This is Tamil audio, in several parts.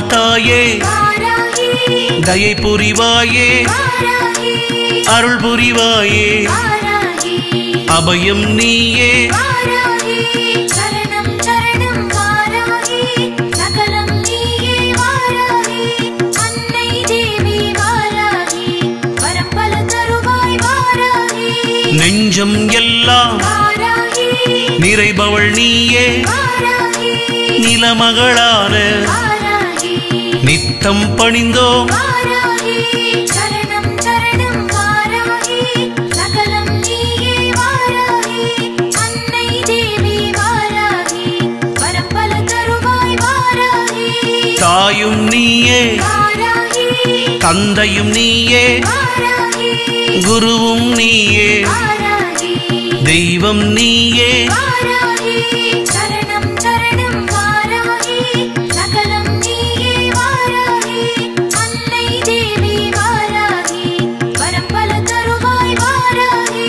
தாயே வாராகி தயை புரிவாயே வாராகி அருள் புரிவாயே வாராகி அபயம் நீயே வாராகி சரணம் சரணம் வாராகி சகலம் நீயே வாராகி அன்னை தேவி வாராகி வரப்பல தருவாய் வாராகி நெஞ்சம் எல்லாம் வாராகி நிறைபவள் நீயே வாராகி நிலமகளான வாராகி நித்தம் பணிந்தோம் வாராகி சரணம் சரணம் வாராகி சகலம் நீயே வாராகி அன்னை தேவி வாராகி வரப்பல தருவாய் வாராகி தாயும் நீயே வாராகி தந்தையும் நீயே வாராகி குருவும் நீயே வாராகி தெய்வம் நீயே வாராகி சரணம் சரணம் வாராகி சகலம் நீயே வாராகி அன்னை தேவி வாராகி வரப்பல தருவாய் வாராகி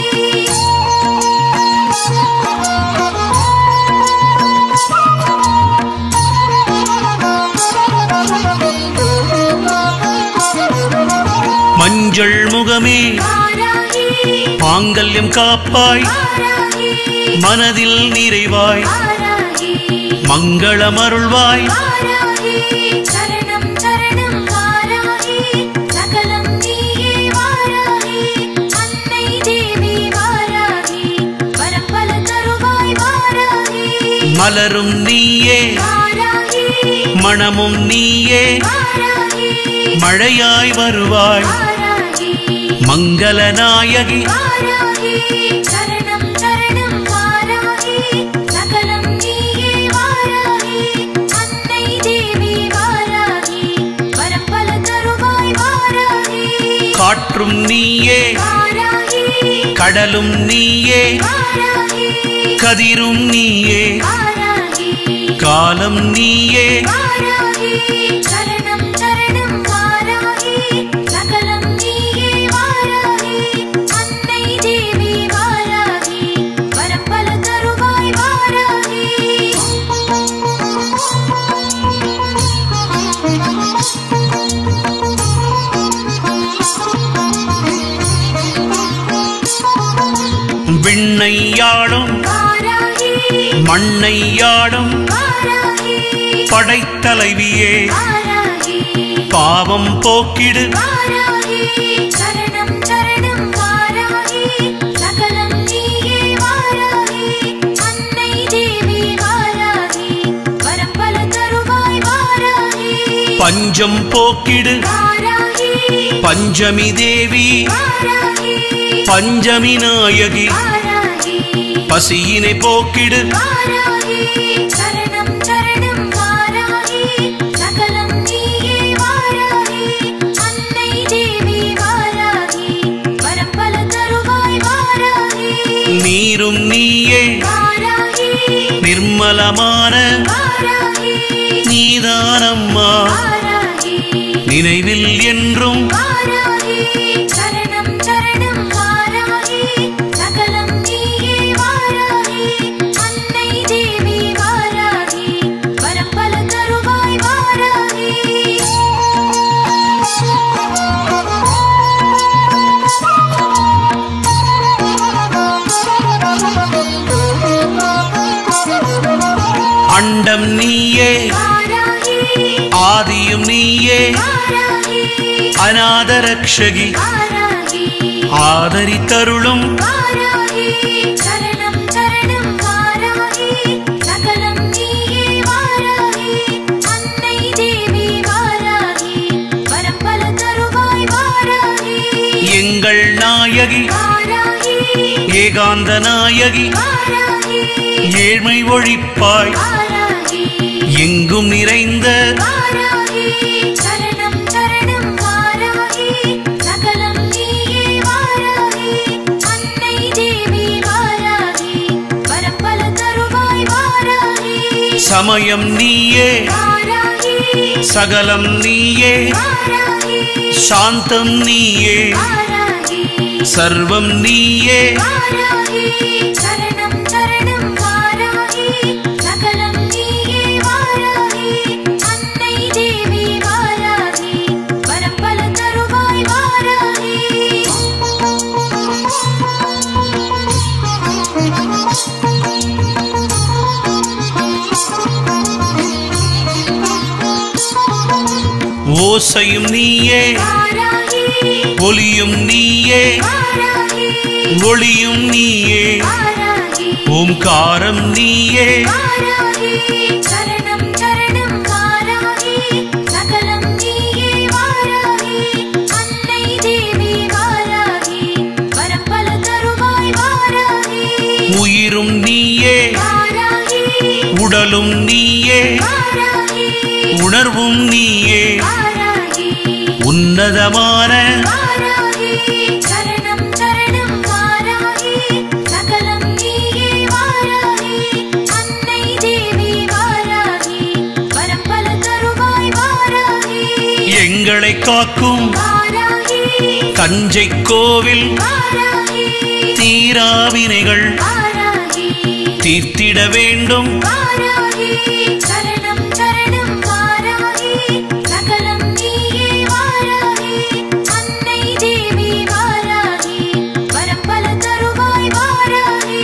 மஞ்சள் முகமே வாராகி மாங்கல்யம் காப்பாய் வாராகி மனதில் நிறைவாய் வாராகி மங்களம் அருள்வாய் வாராகி சரணம் சரணம் வாராகி சகலம் நீயே வாராகி அன்னை தேவி வாராகி வரப்பல தருவாய் வாராகி மலரும் நீயே வாராகி மணமும் நீயே வாராகி மழையாய் வருவாய் வாராகி மங்கள நாயகி வாராகி சரணம் சரணம் வாராகி சகலம் நீயே வாராகி அன்னை தேவி வாராகி வரப்பல தருவாய் வாராகி காற்றும் நீயே வாராகி கடலும் நீயே வாராகி கதிரும் நீயே வாராகி காலம் நீயே வாராகி சரணம் சரணம் வாராகி சகலம் நீயே வாராகி அன்னை தேவி வாராகி வரப்பல தருவாய் வாராகி விண்ணையாடும் வாராகி மண்ணையாடும் வாராகி படைத்தலைவியே வாராகி பாவம் போக்கிடு வாராகி சரணம் சரணம் வாராகி சகலம் நீயே வாராகி அன்னை தேவி வாராகி வரப்பல தருவாய் வாராகி பஞ்சம் போக்கிடு வாராகி பஞ்சமி தேவி வாராகி பஞ்சமி நாயகி வாராகி பசியினை போக்கிடு வாராகி சரணம் சரணம் வாராகி சகலம் நீயே வாராகி அன்னை தேவி வாராகி வரப்பல தருவாய் வாராகி நீரும் நீயே வாராகி நிர்மலமான வாராகி நீதானம்மா வாராகி நினைவில் என்றும் வாராகி சரணம் சரணம் வாராகி சகலம் நீயே வாராகி அன்னை தேவி வாராகி வரப்பல தருவாய் வாராகி அண்டம் நீயே வாராகி ஆதியும் நீயே வாராகி அநாதரக்ஷகி வாராகி ஆதரித்தருளும் வாராகி சரணம் சரணம் வாராகி சகலம் நீயே வாராகி அன்னை தேவி வாராகி வரப்பல தருவாய் வாராகி எங்கள் நாயகி வாராகி ஏகாந்த நாயகி வாராகி ஏழ்மை ஒழிப்பாய் வாராகி எங்கும் நிறைந்த வாராகி சரணம் சரணம் வாராகி சகலம் நீயே வாராகி அன்னை தேவி வாராகி வரப்பல தருவாய் வாராகி சமயம் நீயே வாராகி சகலம் நீயே வாராகி சாந்தம் நீயே வாராகி சர்வம் நீயே வாராகி சரணம் சரணம் வாராகி சகலம் நீயே வாராகி அன்னை தேவி ஓசையும் நீயே வாராகி ஒலியும் நீயே வாராகி ஒளியும் நீயே வாராகி ஓம்காரம் நீயே வாராகி சரணம் சரணம் வாராகி சகலம் நீயே வாராகி அன்னை தேவி வாராகி வரப்பல தருவாய் வாராகி உயிரும் நீயே வாராகி உடலும் நீயே வாராகி உணர்வும் நீயே வாராகி உன்னதமான வாராகி சரணம் சரணம் வாராகி சகலம் நீயே வாராகி அன்னை தேவி வாராகி வரப்பல தருவாய் வாராகி எங்களை காக்கும் வாராகி தஞ்சை கோவில் வாராகி தீராவினைகள் வாராகி தீர்த்திட வேண்டும் வாராகி சரணம் சரணம் வாராகி சகலம் நீயே வாராகி அன்னை தேவி வாராகி வரப்பல தருவாய் வாராகி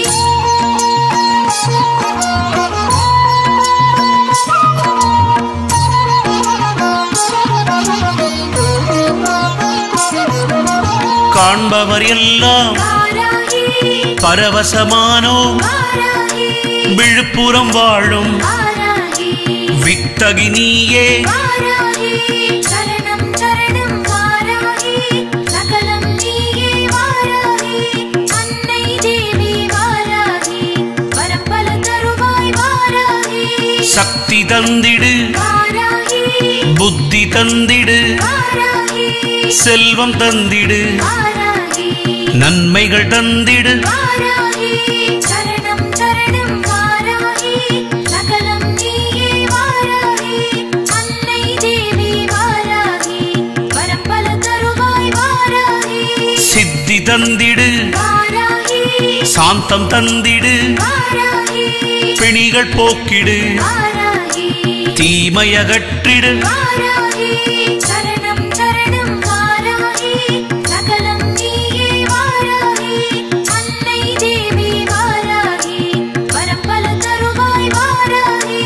காண்பவர் எல்லாம் வாராகி பரவசமானோ வாராகி விழுப்புறம் வாழும் வாராகி வித்தகி நீயே வாராகி சரணம் சரணம் வாராகி சகலம் நீயே வாராகி அன்னை தேவி வாராகி வரப்பல தருவாய் வாராகி சக்தி தந்திடு வாராகி புத்தி தந்திடு வாராகி செல்வம் தந்திடு வாராகி நன்மைகள் தந்திடு வாராகி சரணம் சரணம் வாராகி சகலம் நீயே வாராகி அன்னை தேவி வாராகி வரப்பல தருவாய் வாராகி சித்தி தந்திடு வாராகி சாந்தம் தந்திடு வாராகி பிணிகள் போக்கிடு வாராகி தீமையகற்றிடு வாராகி சரணம் சரணம் வாராகி சகலம் நீயே வாராகி அன்னை தேவி வாராகி வரப்பல தருவாய் வாராகி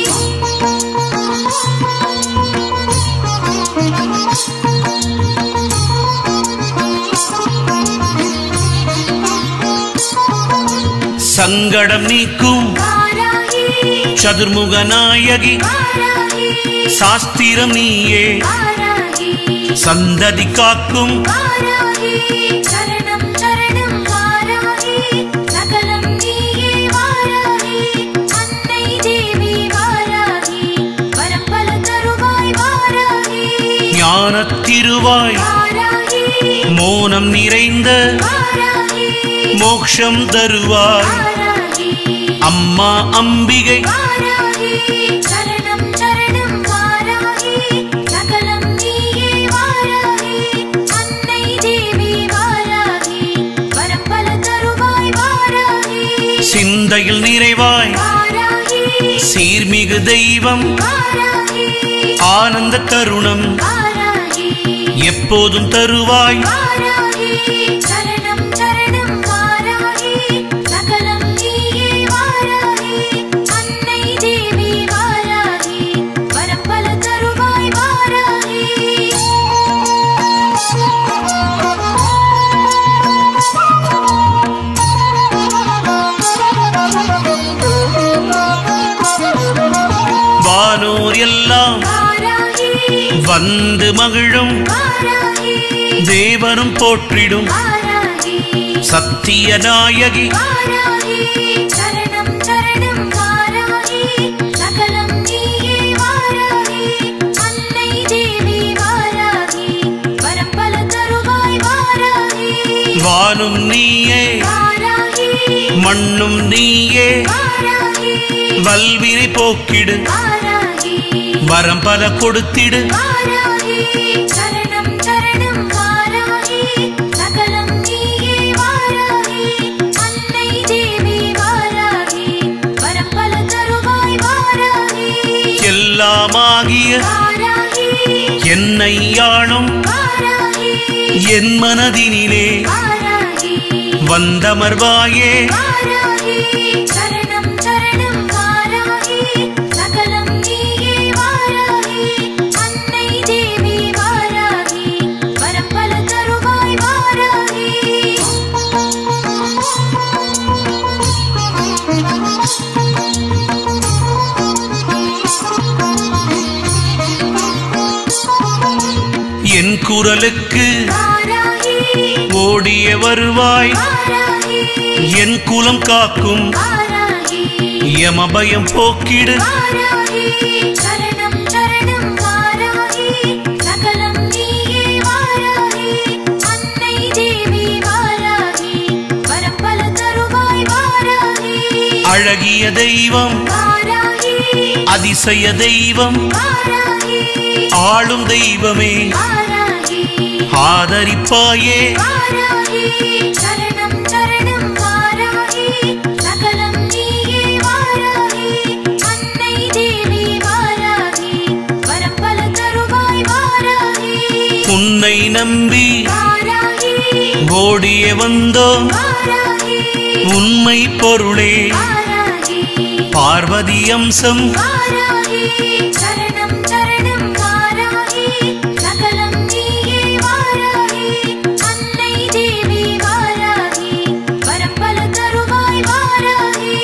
சங்கடம் நீக்கும் வாராகி சதுர்முக நாயகி வாராகி சாஸ்திரம் நீயே வாராகி சந்ததி காக்கும் வாராகி சரணம் சரணம் வாராகி சகலம் நீயே வாராகி அன்னை தேவி வாராகி வரப்பல தருவாய் வாராகி ஞானத்திருவாய் வாராகி மோனம் நிறைந்த வாராகி மோக்ஷம் தருவாய் வாராகி அம்மா அம்பிகை வாராகி சரணம் சரணம் வாராகி சகலம் நீயே வாராகி அன்னை தேவி வாராகி வரப்பல தருவாய் வாராகி சிந்தையில் நிறைவாய் வாராகி சீர்மிகு தெய்வம் வாராகி ஆனந்த தருணம் வாராகி எப்போதும் தருவாய் வாராகி சரணம் சரணம் வாராகி சகலம் நீயே வாராகி அன்னை தேவி வாராகி வரப்பல தருவாய் வாராகி வானோர் எல்லாம் வாராகி வந்து மகிழும் வாராகி தேவரும் போற்றிடும் வாராகி சத்திய நாயகி வாராகி சரணம் சரணம் வாராகி சகலம் நீயே வாராகி அன்னை தேவி வாராகி வரப்பல தருவாய் வாராகி வானும் நீயே வாராகி மண்ணும் நீயே வாராகி வல்வினை போக்கிடு வாராகி வரம் பல கொடுத்திடு வாராகி சரணம் சரணம் வாராகி சகலம் நீயே வாராகி அன்னை தேவி வாராகி வரப்பல தருவாய் வாராகி எல்லாமாகிய வாராகி என்னை யாழும் வாராகி என் மனதினிலே வாராகி வந்தமர்வாயே வாராகி சரணம் சரணம் வாராகி சகலம் நீயே வாராகி அன்னை தேவி குரலுக்கு வாராகி ஓடிய வருவாய் வாராகி என் குலம் காக்கும் வாராகி யமபயம் போக்கிடு வாராகி சரணம் சரணம் வாராகி சகலம் நீயே வாராகி அன்னை தேவி வாராகி வரப்பல தருவாய் வாராகி அழகிய தெய்வம் வாராகி அதிசய தெய்வம் வாராகி ஆளும் தெய்வமே வாராகி ஆதரிப்பாயே வாராகி சரணம் சரணம் வாராகி சகலம் நீயே வாராகி அன்னை தேவி வாராகி வரப்பல தருவாய் வாராகி உன்னை நம்பி வாராகி ஓடிய வந்தோம் வாராகி உண்மை பொருளே வாராகி பார்வதி அம்சம் வாராகி சரணம் சரணம் வாராகி சகலம் நீயே வாராகி அன்னை தேவி வாராகி வரப்பல தருவாய் வாராகி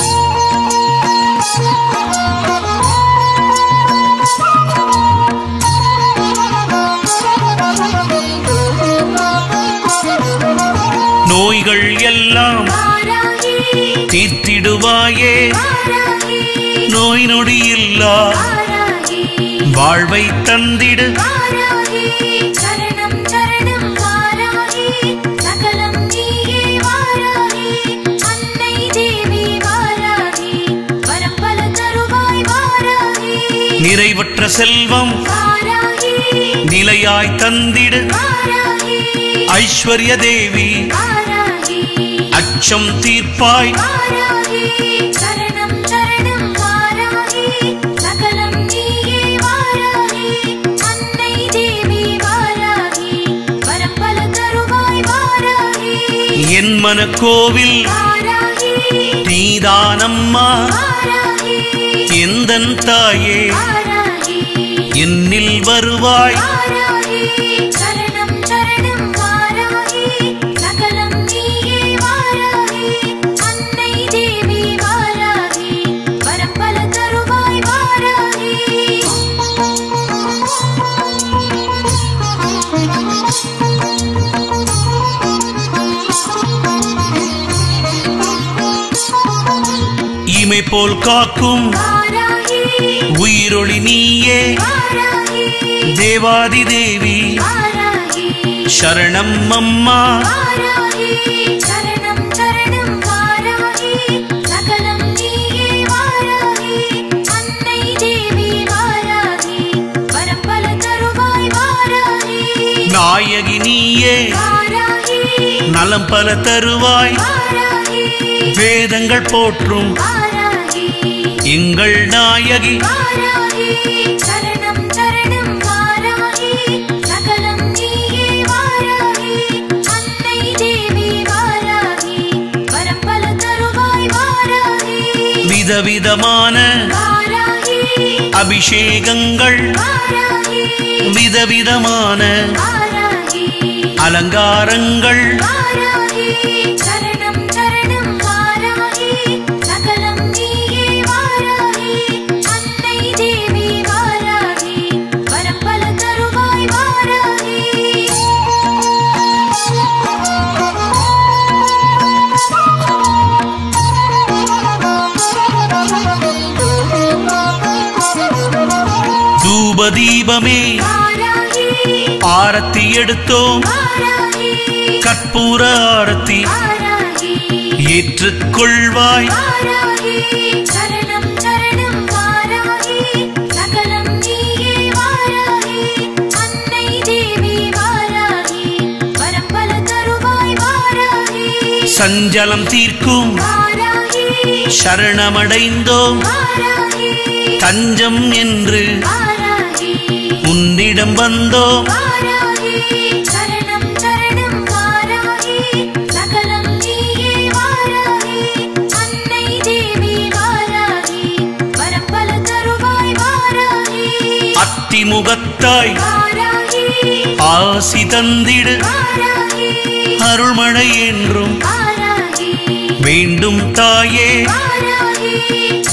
நோய்கள் எல்லாம் வாராகி தீர்த்திடுவாயே வாராகி நோய் நொடி இல்லா வாராகி வாழ்வை தந்திடு வாராகி சரணம் சரணம் வாராகி சகலம் நீயே வாராகி அன்னை தேவி வாராகி வரப்பல தருவாய் வாராகி நிறைவற்ற செல்வம் வாராகி நிலையாய் தந்திடு வாராகி ஐஸ்வர்ய தேவி வாராகி அச்சம் தீர்ப்பாய் வாராகி சரணம் சரணம் வாராகி சகலம் நீயே வாராகி அன்னை தேவி வாராகி வரப்பல தருவாய் வாராகி என் மனக்கோவில் வாராகி நீதானம்மா வாராகி எந்தன் தாயே வாராகி என்னில் வருவாய் வாராகி சரணம் சரணம் வாராகி சகலம் நீயே வாராகி அன்னை தேவி வாராகி வரப்பல தருவாய் வாராகி இமை போல் காக்கும் வாராகி உயிரொளி நீயே வாராகி தேவாதி தேவி வாராகி சரணம் அம்மா வாராகி சரணம் சரணம் வாராகி சகலம் நீயே வாராகி அன்னை தேவி வாராகி வரப்பல தருவாய் வாராகி நாயகி நீயே வாராகி நலம் பல தருவாய் வாராகி வேதங்கள் போற்றும் வாராகி எங்கள் நாயகி வாராகி சரணம் சரணம் வாராகி சகலம் நீயே வாராகி அன்னை தேவி வாராகி வரப்பல தருவாய் வாராகி விதவிதமான வாராகி அபிஷேகங்கள் வாராகி விதவிதமான வாராகி அலங்காரங்கள் வாராகி சரணம் சரணம் வாராகி சகலம் நீயே வாராகி அன்னை தேவி வாராகி வரப்பல தருவாய் வாராகி தூப தீபமே வாராகி ஆரத்தி எடுத்தோம் வாராகி கற்பூர ஆரத்தி வாராகி ஏற்றுக்கொள்வாய் வாராகி சரணம் சரணம் வாராகி சகலம் நீயே வாராகி அன்னை தேவி வாராகி வரப்பல தருவாய் வாராகி சஞ்சலம் தீர்க்கும் வாராகி சரணமடைந்தோம் வாராகி தஞ்சம் என்று வாராகி உன்னிடம் வந்தோம் வாராகி சரணம் சரணம் வாராகி சகலம் நீயே வாராகி அன்னை தேவி வாராகி வரப்பல தருவாய் வாராகி அத்திமுகத்தாய் வாராகி ஆசி தந்திடு வாராகி அருள்மழை என்றும் வாராகி வேண்டும் தாயே வாராகி